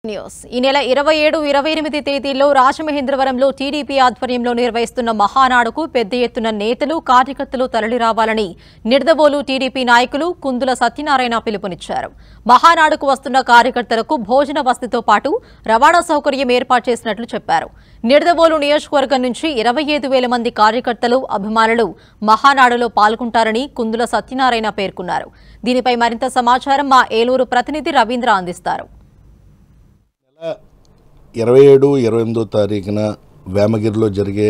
news ఈ నెల ఇరవై ఏడు ఇరవై ఎనిమిది తేదీల్లో రాజమహేంద్రవరంలో టీడీపీ ఆధ్వర్యంలో నిర్వహిస్తున్న మహానాడుకు పెద్ద ఎత్తున నేతలు కార్యకర్తలు తరలిరావాలని నిడదవోలు టీడీపీ నాయకులు కుందుల సత్యనారాయణ పిలుపునిచ్చారు మహానాడుకు వస్తున్న కార్యకర్తలకు భోజన వసతితో పాటు రవాణా సౌకర్యం ఏర్పాటు చేసినట్లు చెప్పారు నిడదవోలు నియోజకవర్గం నుంచి ఇరవై ఐదు వేల మంది కార్యకర్తలు అభిమానులు మహానాడులో పాల్గొంటారని కుందుల సత్యనారాయణ పేర్కొన్నారు దీనిపై మరింత సమాచారం మా ఏలూరు ప్రతినిధి రవీంద్ర అందిస్తారు ఇరవై ఏడు ఇరవై ఎనిమిదో తారీఖున వేమగిరిలో జరిగే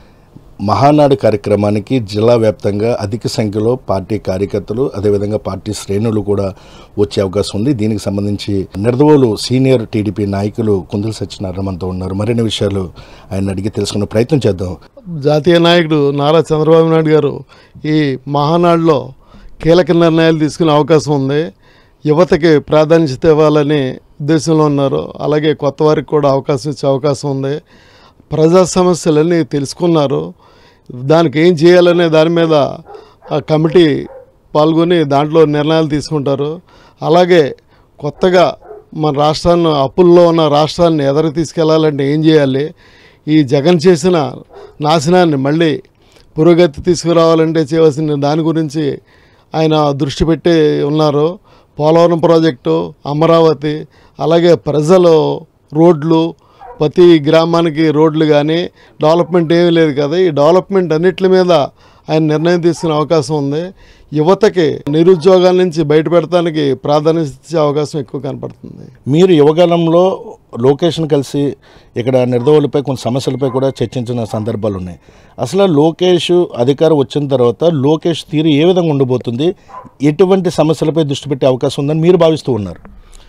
మహానాడు కార్యక్రమానికి జిల్లా వ్యాప్తంగా అధిక సంఖ్యలో పార్టీ కార్యకర్తలు అదేవిధంగా పార్టీ శ్రేణులు కూడా వచ్చే అవకాశం ఉంది దీనికి సంబంధించి నిడదవోలు సీనియర్ టీడీపీ నాయకులు కుందుల సత్యనారాయణ మనతో ఉన్నారు మరిన్ని విషయాలు ఆయన అడిగి తెలుసుకునే ప్రయత్నం చేద్దాం జాతీయ నాయకుడు నారా చంద్రబాబు నాయుడు గారు ఈ మహానాడులో కీలక నిర్ణయాలు తీసుకునే అవకాశం ఉంది యువతకి ప్రాధాన్యత ఇవ్వాలని ఉద్దేశంలో ఉన్నారు అలాగే కొత్త వారికి కూడా అవకాశం ఇచ్చే అవకాశం ఉంది ప్రజా సమస్యలన్నీ తెలుసుకున్నారు దానికి ఏం చేయాలనే దాని మీద ఆ కమిటీ పాల్గొని దాంట్లో నిర్ణయాలు తీసుకుంటారు అలాగే కొత్తగా మన రాష్ట్రాన్ని అప్పుల్లో ఉన్న రాష్ట్రాన్ని ఎదరికి తీసుకెళ్లాలంటే ఏం చేయాలి ఈ జగన్ చేసిన నాశనాన్ని మళ్ళీ పురోగతి తీసుకురావాలంటే చేయవలసిన దాని గురించి ఆయన దృష్టి పెట్టి ఉన్నారు పోలవరం ప్రాజెక్టు అమరావతి అలాగే ప్రజలు రోడ్లు ప్రతి గ్రామానికి రోడ్లు కానీ డెవలప్మెంట్ ఏమీ లేదు కదా ఈ డెవలప్మెంట్ అన్నిటి మీద ఆయన నిర్ణయం తీసుకునే అవకాశం ఉంది యువతకి నిరుద్యోగాల నుంచి బయటపెడటానికి ప్రాధాన్యత ఇచ్చే అవకాశం ఎక్కువ కనపడుతుంది మీరు యువకాలంలో లోకేష్ను కలిసి ఇక్కడ నిర్దవులపై కొన్ని సమస్యలపై కూడా చర్చించిన సందర్భాలు ఉన్నాయి అసలు లోకేష్ అధికారం వచ్చిన తర్వాత లోకేష్ తీరు ఏ విధంగా ఉండబోతుంది ఎటువంటి సమస్యలపై దృష్టి పెట్టే అవకాశం ఉందని మీరు భావిస్తూ ఉన్నారు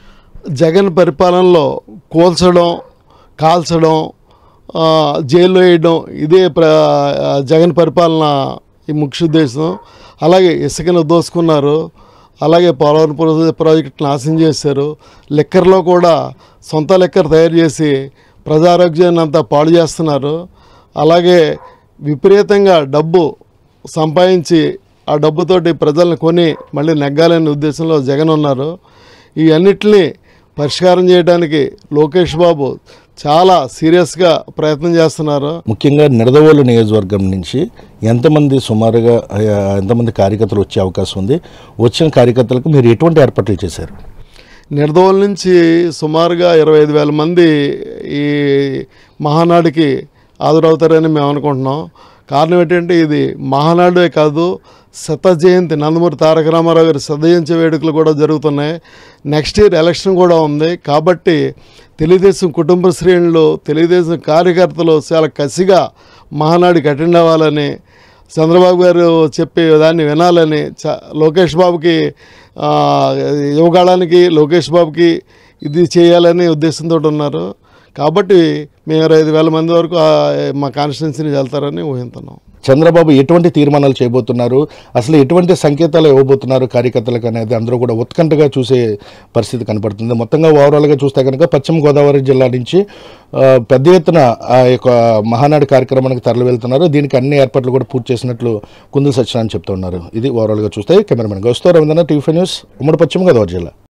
జగన్ పరిపాలనలో కూల్చడం కాల్చడం ఆ, జైల్లో వేయడం ఇదే ప్ర జగన్ పరిపాలన ఈ ముఖ్య ఉద్దేశం అలాగే ఇసుకను దోసుకున్నారు అలాగే పోలవరం ప్రాజె- ప్రాజెక్టు నాశనం చేశారు లిక్కర్లో కూడా సొంత లిక్కర్ తయారు చేసి ప్రజారోగ్యాన్ని అంతా పాడు చేస్తున్నారు అలాగే విపరీతంగా డబ్బు సంపాదించి ఆ డబ్బుతోటి ప్రజల్ని కొని మళ్ళీ నెగ్గాలనే ఉద్దేశంలో జగన్ ఉన్నారు ఈ అన్నిటిని పరిష్కారం చేయడానికి లోకేష్ బాబు చాలా సీరియస్గా ప్రయత్నం చేస్తున్నారు ముఖ్యంగా నిడదవోలు నియోజకవర్గం నుంచి ఎంతమంది సుమారుగా ఆ, ఎంతమంది కార్యకర్తలు వచ్చే అవకాశం ఉంది వచ్చిన కార్యకర్తలకు మీరు ఎటువంటి ఏర్పాట్లు చేశారు నిర్దోల్ నుంచి సుమారుగా ఇరవై ఐదు వేల మంది ఈ మహానాడుకి హాజరవుతారని మేము అనుకుంటున్నాం కారణం ఏంటంటే ఇది మహానాడే కాదు శత జయంతి నందమూరి తారక రామారావు గారి శత జయంతి వేడుకలు కూడా జరుగుతున్నాయి నెక్స్ట్ ఇయర్ ఎలక్షన్ కూడా ఉంది కాబట్టి తెలుగుదేశం కుటుంబ శ్రేణులు తెలుగుదేశం కార్యకర్తలు చాలా కసిగా మహానాడికి అటెండ్ అవ్వాలని చంద్రబాబు గారు చెప్పే దాన్ని వినాలని చ లోకేష్ బాబుకి ఆ, యువగాళానికి లోకేష్ బాబుకి ఇది చేయాలనే ఉద్దేశంతో ఉన్నారు కాబట్టి మేము ఇరవై ఐదు వేల మంది వరకు ఆ, మా కాన్స్టిట్యున్సీని వెళ్తారని ఊహిస్తున్నాం చంద్రబాబు ఎటువంటి తీర్మానాలు చేయబోతున్నారు అసలు ఎటువంటి సంకేతాలు ఇవ్వబోతున్నారు కార్యకర్తలకు అనేది అందరూ కూడా ఉత్కంఠగా చూసే పరిస్థితి కనపడుతుంది మొత్తంగా ఓవరాల్గా చూస్తే కనుక పశ్చిమ గోదావరి జిల్లా నుంచి ఆ, పెద్ద ఎత్తున ఆ యొక్క మహానాడు కార్యక్రమానికి తరలి వెళ్తున్నారు దీనికి అన్ని ఏర్పాట్లు కూడా పూర్తి చేసినట్లు కుందులు సత్యనారాయణ చెప్తున్నారు ఇది ఓవరాల్గా చూస్తే కెమెరామెన్ గౌస్తో రవీంద్రనాథ్ టీవీ ఫైవ్ న్యూస్ ఉమ్మడి పశ్చిమ గోదావరి జిల్లా